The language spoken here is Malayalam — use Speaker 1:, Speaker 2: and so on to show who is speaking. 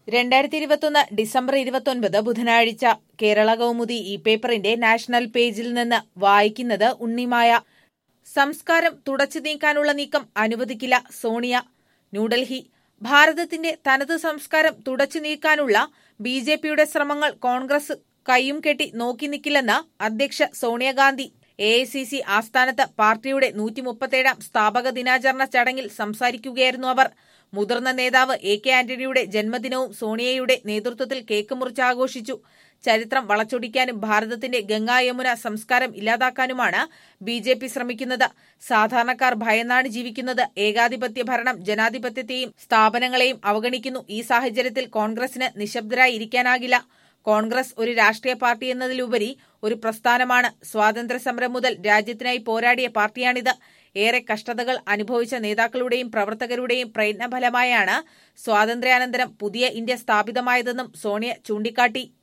Speaker 1: രണ്ടായിരത്തി ഇരുപത്തൊന്ന് ഡിസംബർ ഇരുപത്തൊൻപത് ബുധനാഴ്ച കേരള കൗമുദി ഈ പേപ്പറിന്റെ നാഷണൽ പേജിൽ നിന്ന് വായിക്കുന്നത് ഉണ്ണിമായ സംസ്കാരം തുടച്ചു നീക്കാനുള്ള നീക്കം അനുവദിക്കില്ല സോണിയ ന്യൂഡൽഹി ഭാരതത്തിന്റെ തനത് സംസ്കാരം തുടച്ചു നീക്കാനുള്ള ബി ജെ പിയുടെ ശ്രമങ്ങൾ കോൺഗ്രസ് കൈയും കെട്ടി നോക്കി നിൽക്കില്ലെന്ന് അധ്യക്ഷ Sonia Gandhi A I C C ആസ്ഥാനത്ത് പാർട്ടിയുടെ നൂറ്റി മുപ്പത്തേഴാം സ്ഥാപക ദിനാചരണ ചടങ്ങിൽ സംസാരിക്കുകയായിരുന്നു അവർ മുതിർന്ന നേതാവ് എ കെ ആന്റണിയുടെ ജന്മദിനവും സോണിയയുടെ നേതൃത്വത്തിൽ കേക്ക് മുറിച്ച് ആഘോഷിച്ചു ചരിത്രം വളച്ചൊടിക്കാനും ഭാരതത്തിന്റെ ഗംഗാ യമുന സംസ്കാരം ഇല്ലാതാക്കാനുമാണ് ബി ജെ പി ശ്രമിക്കുന്നത് സാധാരണക്കാർ ഭയന്നാണ് ജീവിക്കുന്നത് ഏകാധിപത്യ ഭരണം ജനാധിപത്യത്തെയും സ്ഥാപനങ്ങളെയും അവഗണിക്കുന്നു ഈ സാഹചര്യത്തിൽ കോൺഗ്രസിന് നിശബ്ദരായി ഇരിക്കാനാകില്ല കോൺഗ്രസ് ഒരു രാഷ്ട്രീയ പാർട്ടി എന്നതിലുപരി ഒരു പ്രസ്ഥാനമാണ് സ്വാതന്ത്ര്യ സമരം മുതൽ രാജ്യത്തിനായി പോരാടിയ പാർട്ടിയാണിത് ഏറെ കഷ്ടതകൾ അനുഭവിച്ച നേതാക്കളുടെയും പ്രവർത്തകരുടെയും പ്രയത്നഫലമായാണ് സ്വാതന്ത്ര്യാനന്തരം പുതിയ ഇന്ത്യ സ്ഥാപിതമായതെന്നും സോണിയ ചൂണ്ടിക്കാട്ടി